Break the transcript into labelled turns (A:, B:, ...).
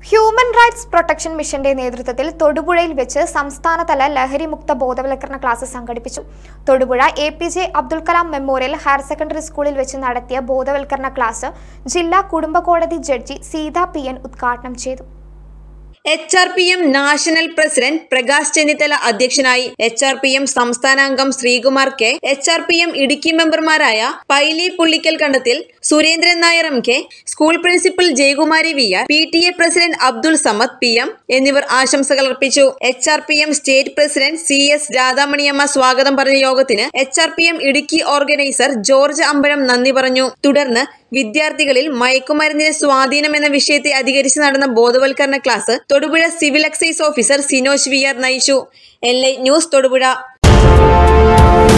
A: human rights protection മിഷന്റെ നേതൃത്വത്തിൽ തൊടുപുഴയിൽ വെച്ച് സംസ്ഥാനതല ലഹരിമുക്ത ബോധവൽക്കരണ ക്ലാസ് സംഘടിപ്പിച്ചു Thodupuzha A P J Abdul Kalam memorial higher secondary സ്കൂളിൽ വെച്ച് നടത്തിയ ബോധവൽക്കരണ ക്ലാസ് ജില്ലാ കുടുംബ കോടതി ജഡ്ജി സീത പി എൻ ഉദ്ഘാടനം ചെയ്തു
B: H R P M national president Prakash Chennithala അധ്യക്ഷനായി എച്ച് ആർ പി എം സംസ്ഥാനാംഗം Sreekumar K H R P M Idukki മെമ്പർമാരായ Paily Pullikkal Kandathil Surendran Nair M K school principal Jayakumari V R P T A president Abdul Samad P M എന്നിവർ ആശംസകൾ അർപ്പിച്ചു H R P M state president C S Radhamaniyamma സ്വാഗതം പറഞ്ഞ യോഗത്തിന് H R P M Idukki organiser George Ambazham നന്ദി പറഞ്ഞു തുടർന്ന് വിദ്യാർത്ഥികളിൽ മയക്കുമരുന്നിന്റെ സ്വാധീനം എന്ന വിഷയത്തെ അധികരിച്ച് നടന്ന ബോധവൽക്കരണ class Thodupuzha civil excise officer Sinoj V R നയിച്ചു എൽ ഐ ന്യൂസ് തൊടുപുഴ